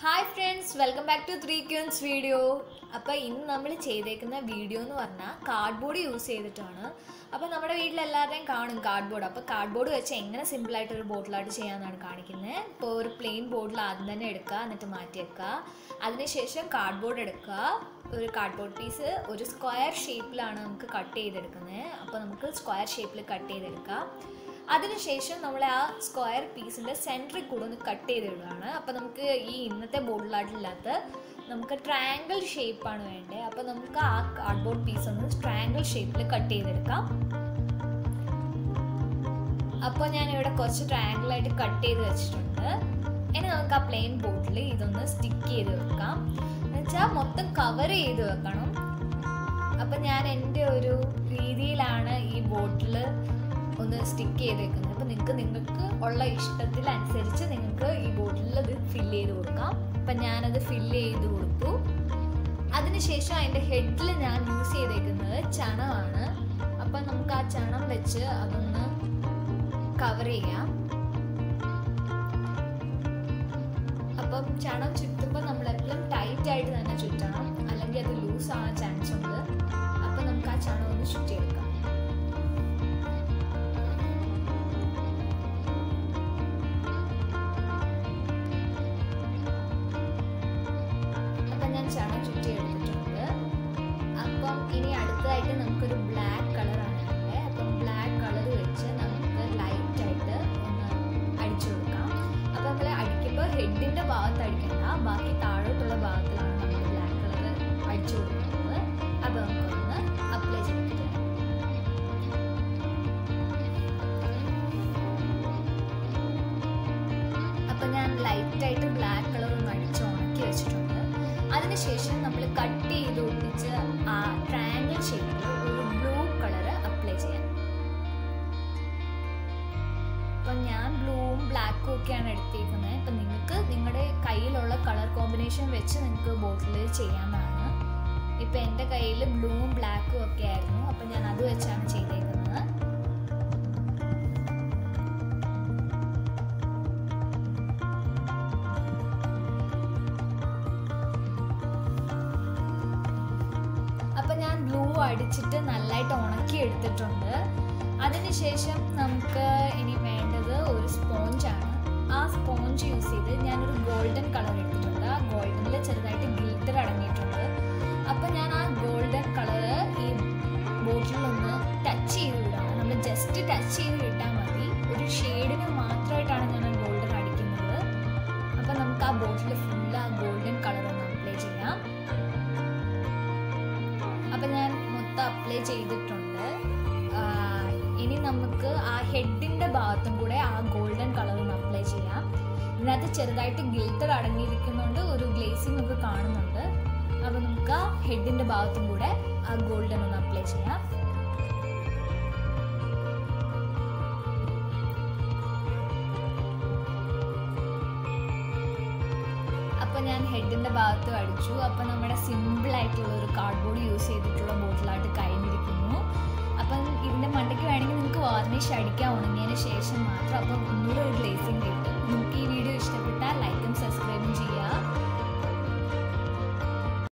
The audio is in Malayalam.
hi friends welcome back to three queens video അപ്പോൾ ഇന്ന് നമ്മൾ ചെയ്തേക്കുന്ന വീഡിയോ എന്ന് പറഞ്ഞാൽ കാർഡ്ബോർഡ് യൂസ് ചെയ്തിട്ടാണ് അപ്പോൾ നമ്മുടെ വീട്ടിലെല്ലാവരുടെയും കാണും കാർഡ്ബോർഡ് അപ്പോൾ കാർഡ്ബോർഡ് വെച്ച് എങ്ങനെ സിമ്പിളായിട്ട് ഒരു ബോട്ടിലായിട്ട് ചെയ്യാമെന്നാണ് കാണിക്കുന്നത് ഇപ്പോൾ ഒരു പ്ലെയിൻ ബോട്ടിൽ ആദ്യം തന്നെ എടുക്കുക എന്നിട്ട് മാറ്റി വെക്കുക അതിനുശേഷം കാർഡ്ബോർഡ് എടുക്കുക ഒരു കാർഡ്ബോർഡ് പീസ് ഒരു സ്ക്വയർ ഷേപ്പിലാണ് നമുക്ക് കട്ട് ചെയ്തെടുക്കുന്നത് അപ്പോൾ നമുക്ക് സ്ക്വയർ ഷേപ്പിൽ കട്ട് ചെയ്തെടുക്കാം അതിനുശേഷം നമ്മൾ ആ സ്ക്വയർ പീസിൻ്റെ സെൻറ്ററിൽ കൂടെ ഒന്ന് കട്ട് ചെയ്തിടുകയാണ് അപ്പോൾ നമുക്ക് ഈ ഇന്നത്തെ ബോട്ടിലായിട്ടില്ലാത്ത നമുക്ക് ട്രയാങ്കിൾ ഷേപ്പാണ് വേണ്ടത് അപ്പോൾ നമുക്ക് ആ കാർഡ്ബോർഡ് പീസ് ഒന്ന് ട്രയാങ്കിൾ ഷേപ്പിൽ കട്ട് ചെയ്തെടുക്കാം അപ്പോൾ ഞാൻ ഇവിടെ കുറച്ച് ട്രയാങ്കിളായിട്ട് കട്ട് ചെയ്ത് വെച്ചിട്ടുണ്ട് ഇനി നമുക്ക് ആ പ്ലെയിൻ ബോട്ടിൽ ഇതൊന്ന് സ്റ്റിക്ക് ചെയ്ത് വെക്കാം എന്നുവെച്ചാൽ മൊത്തം കവർ ചെയ്ത് വെക്കണം അപ്പം ഞാൻ എൻ്റെ ഒരു രീതിയിലാണ് ഈ ബോട്ടിൽ ഒന്ന് സ്റ്റിക്ക് ചെയ്തേക്കുന്നത് അപ്പം നിങ്ങൾക്ക് നിങ്ങൾക്ക് ഉള്ള ഇഷ്ടത്തിനനുസരിച്ച് നിങ്ങൾക്ക് ഈ ബോട്ടിലിൽ അത് ഫില്ല് ചെയ്ത് കൊടുക്കാം അപ്പം ഞാനത് ഫില്ല് ചെയ്ത് കൊടുത്തു അതിനുശേഷം അതിൻ്റെ ഹെഡിൽ ഞാൻ യൂസ് ചെയ്തേക്കുന്നത് ചണമാണ് അപ്പം നമുക്ക് ആ ചണം വെച്ച് അതൊന്ന് കവർ ചെയ്യാം അപ്പം ചണം ചുറ്റുമ്പോൾ നമ്മൾ എപ്പോഴും ടൈറ്റ് ആയിട്ട് തന്നെ ചുറ്റണം അല്ലെങ്കിൽ അത് ലൂസ് ആവാൻ ചാൻസ് ഉണ്ട് അപ്പം നമുക്ക് ആ ചണം ഒന്ന് ചുറ്റിയെടുക്കാം അപ്പം ഞാൻ ചണം ചുറ്റി എടുത്തിട്ടുണ്ട് അപ്പം ഇനി അടുത്തതായിട്ട് നമുക്കൊരു ബ്ലാക്ക് കളറാണ് വേണ്ടത് അപ്പം ബ്ലാക്ക് കളർ വെച്ച് നമുക്ക് ലൈറ്റായിട്ട് ഒന്ന് അടിച്ചു കൊടുക്കാം അപ്പം നമ്മൾ അടിക്കുമ്പോൾ ഹെഡിൻ്റെ ഭാഗത്ത് അടിക്കണ്ട ബാക്കി താഴോട്ടുള്ള ഭാഗത്തിലാണ് നമ്മൾ ബ്ലാക്ക് കളർ അടിച്ചു കൊടുക്കുന്നത് അപ്പം നമുക്കൊന്ന് അപ്ലൈ ചെയ്തിട്ട് അപ്പം ഞാൻ ലൈറ്റായിട്ട് ബ്ലാക്ക് കളർ ഒന്ന് അടിച്ച് ഉണക്കി വെച്ചിട്ടുണ്ട് അതിനുശേഷം നമ്മൾ കട്ട് ചെയ്ത് ഒട്ടിച്ച് ആ ട്രയാങ്കിൾ ഷേപ്പിൽ ഒരു ബ്ലൂ കളർ അപ്ലൈ ചെയ്യാം അപ്പം ഞാൻ ബ്ലൂവും ബ്ലാക്കും ഒക്കെയാണ് എടുത്തേക്കുന്നത് ഇപ്പം നിങ്ങൾക്ക് നിങ്ങളുടെ കയ്യിലുള്ള കളർ കോമ്പിനേഷൻ വെച്ച് നിങ്ങൾക്ക് ബോട്ടിൽ ചെയ്യാവുന്നതാണ് ഇപ്പം എൻ്റെ കയ്യിൽ ബ്ലൂവും ബ്ലാക്കും ഒക്കെ ആയിരുന്നു അപ്പം ഞാൻ അത് വെച്ചാണ് ചെയ്തേക്കുന്നത് അപ്പം ഞാൻ ബ്ലൂ അടിച്ചിട്ട് നല്ലതായിട്ട് ഉണക്കി എടുത്തിട്ടുണ്ട് അതിനുശേഷം നമുക്ക് ഇനി വേണ്ടത് ഒരു സ്പോഞ്ചാണ് ആ സ്പോഞ്ച് യൂസ് ചെയ്ത് ഞാനൊരു ഗോൾഡൻ കളർ എടുത്തിട്ടുണ്ട് ആ ഗോൾഡനിൽ ചെറുതായിട്ട് ഗിൽറ്റർ അടങ്ങിയിട്ടുണ്ട് അപ്പം ഞാൻ ആ ഗോൾഡൻ കളർ ഈ ബോട്ടിലൊന്ന് ടച്ച് ചെയ്ത് വിടാണ് നമ്മൾ ജസ്റ്റ് ടച്ച് ചെയ്ത് വിട്ടാൽ മതി ഒരു ഷെയ്ഡിന് മാത്രമായിട്ടാണ് ഞാൻ ആ ഗോൾഡൻ അടിക്കുന്നത് അപ്പം നമുക്ക് ആ ബോട്ടിൽ ഫുള്ള് ആ ഗോൾഡൻ കളർ ഒന്ന് അപ്ലൈ ചെയ്യാം അപ്പം ഞാൻ മൊത്തം അപ്ലൈ ചെയ്തിട്ടുണ്ട് ആ, ഇനി നമുക്ക് ആ ഹെഡിൻ്റെ ഭാഗത്തും കൂടെ ആ ഗോൾഡൻ കളർ ഒന്ന് അപ്ലൈ ചെയ്യാം ഇതിനകത്ത് ചെറുതായിട്ട് ഗിൽറ്റർ അടങ്ങിയിരിക്കുന്നതുകൊണ്ട് ഒരു ഗ്ലേസിംഗ് ഒക്കെ കാണുന്നുണ്ട് അപ്പോൾ നമുക്ക് ആ ഹെഡിൻ്റെ ഭാഗത്തും കൂടെ ആ ഗോൾഡൻ ഒന്ന് അപ്ലൈ ചെയ്യാം അപ്പോൾ ഞാൻ ഹെഡിൻ്റെ ഭാഗത്ത് അടിച്ചു അപ്പോൾ നമ്മുടെ സിമ്പിൾ ആയിട്ടുള്ള ഒരു കാർഡ്ബോർഡ് യൂസ് ചെയ്തിട്ടുള്ള ബോട്ടിലായിട്ട് കഴിഞ്ഞിരിക്കുന്നു അപ്പം ഇതിൻ്റെ മണ്ടയ്ക്ക് വേണമെങ്കിൽ നിങ്ങൾക്ക് വാർണിഷ് അടിക്കാൻ ഉണങ്ങിയതിന് ശേഷം മാത്രം അപ്പം ഒന്നുകൂടെ ഒരു ഗ്ലേസിങ് കിട്ടും നിങ്ങൾക്ക് ഈ വീഡിയോ ഇഷ്ടപ്പെട്ടാൽ ലൈക്കും സബ്സ്ക്രൈബും ചെയ്യുക